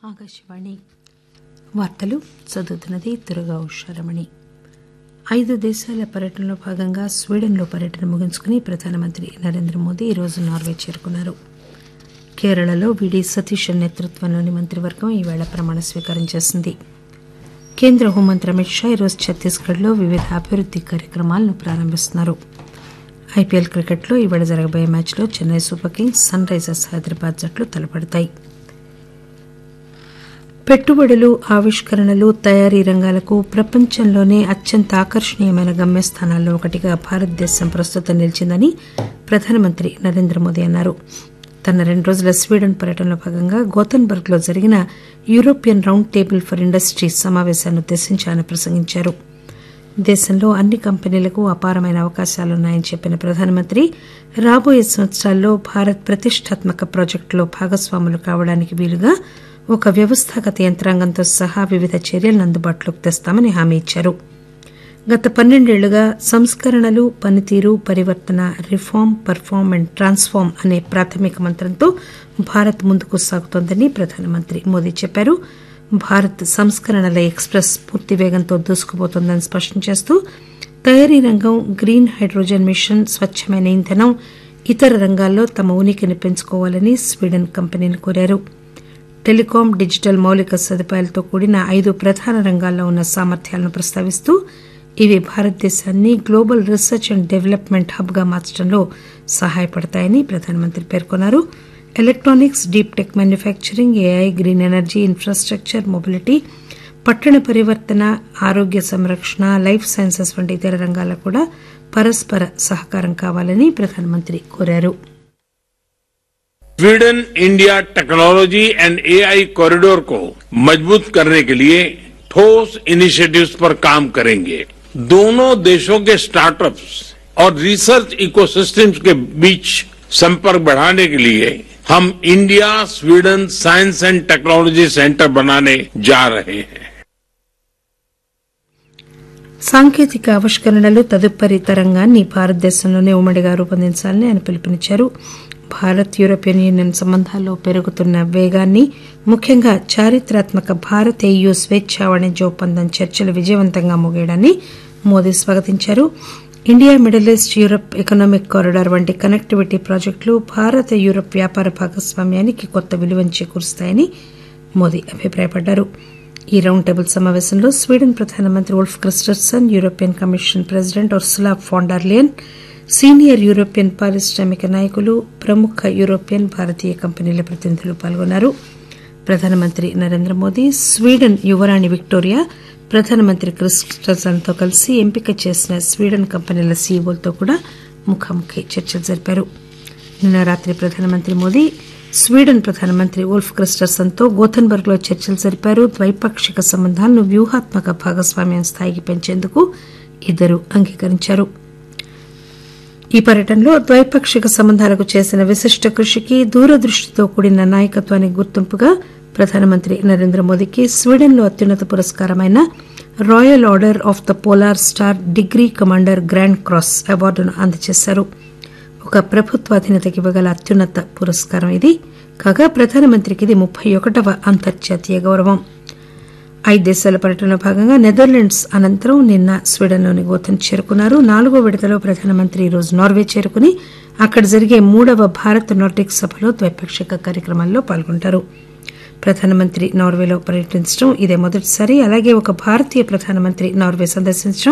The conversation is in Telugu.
ఆకాశవాణి వార్తలు చదువుతున్నది దుర్గా ఉషారమణి ఐదు దేశాల పర్యటనలో భాగంగా స్వీడన్లో పర్యటన ముగించుకుని ప్రధానమంత్రి నరేంద్ర మోదీ ఈరోజు నార్వే చేరుకున్నారు కేరళలో విడి సతీష్ నేతృత్వంలోని మంత్రివర్గం ఈవేళ ప్రమాణ స్వీకారం చేసింది కేంద్ర హోంమంత్రి అమిత్ షా ఈరోజు ఛత్తీస్గఢ్లో వివిధ అభివృద్ది కార్యక్రమాలను ప్రారంభిస్తున్నారు ఐపీఎల్ క్రికెట్లో ఈవేళ జరగబోయే మ్యాచ్లో Chennai Super Kings Sunrisers Hyderabad జట్లు తలపడతాయి పెట్టుబడులు ఆవిష్కరణలు తయారీ రంగాలకు ప్రపంచంలోనే అత్యంత ఆకర్షణీయమైన గమ్యస్థానాల్లో ఒకటిగా భారతదేశం ప్రస్తుతం నిలిచిందని ప్రధానమంత్రి నరేంద్ర మోదీ అన్నారు తన రెండు రోజుల స్వీడన్ పర్యటనలో భాగంగా గోతన్బర్గ్ లో జరిగిన European round table for industries సమావేశాన్ని ఉద్దేశించి ఆయన ప్రసంగించారు దేశంలో అన్ని కంపెనీలకు అపారమైన అవకాశాలున్నాయని చెప్పిన ప్రధానమంత్రి రాబోయే సంవత్సరాల్లో భారత్ ప్రతిష్టాత్మక ప్రాజెక్టులో భాగస్వాములు కావడానికి వీలుగా ఒక వ్యవస్థాగత యంత్రాంగంతో సహా వివిధ చర్యలను అందుబాటులోకి తెస్తామని హామీ ఇచ్చారు గత పన్నెండేళ్లుగా సంస్కరణలు పనితీరు పరివర్తన రిఫార్మ్ పర్ఫార్మ్ అండ్ ట్రాన్స్ఫార్మ్ అనే ప్రాథమిక మంత్రంతో భారత్ ముందుకు సాగుతోందని ప్రధానమంత్రి మోదీ చెప్పారు భారత్ సంస్కరణల ఎక్స్ప్రెస్ పూర్తి వేగంతో దూసుకుపోతోందని స్పష్టం చేస్తూ తయారీ రంగం గ్రీన్ హైడ్రోజన్ మిషన్ స్వచ్చమైన ఇంధనం ఇతర రంగాల్లో తమ ఉనికిని పెంచుకోవాలని స్వీడన్ కంపెనీని కోరారు టెలికాం డిజిటల్ మౌలిక సదుపాయాలతో కూడిన ఐదు ప్రధాన రంగాల్లో ఉన్న సామర్థ్యాలను ప్రస్తావిస్తూ ఇవి భారతదేశాన్ని global research and development hub గా మార్చడంలో సహాయపడతాయని ప్రధానమంత్రి పేర్కొన్నారు electronics deep tech manufacturing AI green energy infrastructure mobility పట్టణ పరివర్తన ఆరోగ్య సంరక్షణ లైఫ్ సైన్సెస్ వంటి ఇతర రంగాల్లో కూడా పరస్పర సహకారం కావాలని ప్రధానమంత్రి కోరారు Sweden India technology and AI corridor को मजबूत करने के लिए ठोस इनिशिएटिव्स पर काम करेंगे दोनों देशों के स्टार्टअप्स और रिसर्च इकोसिस्टम्स के बीच संपर्क बढ़ाने के लिए हम India Sweden science and technology centre बनाने जा रहे हैं సాంకేతిక ఆవిష్కరణలు తదుపరి తరంగాన్ని భారతదేశంలోనే ఉమ్మడిగా రూపొందించాలని ఆయన పిలుపునిచ్చారు భారత్ యూరోపియన్ యూనియన్ సంబంధాల్లో పెరుగుతున్న వేగాన్ని ముఖ్యంగా చారిత్రాత్మక భారత్ ఏయూ స్వేచ్ఛా వాణిజ్య ఒప్పందం చర్చలు విజయవంతంగా ముగియడాన్ని మోదీ స్వాగతించారు India Middle East Europe economic corridor వంటి కనెక్టివిటీ ప్రాజెక్టులు భారత యూరప్ వ్యాపార భాగస్వామ్యానికి కొత్త విలువను చేకూరుస్తాయని మోదీ అభిప్రాయపడ్డారు ఈ రౌండ్ టేబుల్ సమావేశంలో స్వీడన్ ప్రధానమంత్రి Ulf Kristersson European Commission President Ursula von der Leyen senior European పారిశ్రామిక నాయకులు ప్రముఖ యూరోపియన్ భారతీయ కంపెనీల ప్రతినిధులు పాల్గొన్నారు ప్రధానమంత్రి నరేంద్ర మోదీ స్వీడన్ యువరాణి విక్టోరియా ప్రధానమంత్రి క్రిస్టర్సన్ తో కలిసి ఎంపిక చేసిన స్వీడన్ కంపెనీల సీఈఓలతో కూడా ముఖాముఖి చర్చలు జరిపారు నిన్న రాత్రి ప్రధానమంత్రి మోదీ స్వీడన్ ప్రధానమంత్రి ఉల్ఫ్ క్రిస్టర్సన్ తో గోథన్బర్గ్ లో చర్చలు జరిపారు ద్వైపాక్షిక సంబంధాలను వ్యూహాత్మక భాగస్వామ్యం స్థాయికి పెంచేందుకు ఇద్దరు అంగీకరించారు ఈ పర్యటనలో ద్వైపాక్షిక సంబంధాలకు చేసిన విశిష్ట కృషికి దూరదృష్టితో కూడిన నాయకత్వానికి గుర్తింపుగా ప్రధానమంత్రి నరేంద్ర మోదీకి స్వీడన్లో అత్యున్నత పురస్కారమైన Royal Order of the Polar Star degree Commander Grand Cross అవార్డును అందజేశారు ఒక ప్రభుత్వాధీనతకి ఇవ్వగల అత్యున్నత పురస్కారం ఇది కాగా ప్రధానమంత్రికి ఇది ముప్పై ఒకటవ అంతర్జాతీయ గౌరవం ఐదు దేశాల పర్యటనలో భాగంగా నెదర్లాండ్స్ అనంతరం నిన్న స్వీడన్లోని గోథన్ చేరుకున్నారు నాలుగో విడతలో ప్రధానమంత్రి ఈరోజు నార్వే చేరుకుని అక్కడ జరిగే మూడవ భారత్ నార్డిక్ సభలో ద్వైపాక్షిక కార్యక్రమాల్లో పాల్గొంటారు ప్రధానమంత్రి నార్వేలో పర్యటించడం ఇదే మొదటిసారి అలాగే ఒక భారతీయ ప్రధానమంత్రి నార్వే సందర్శించడం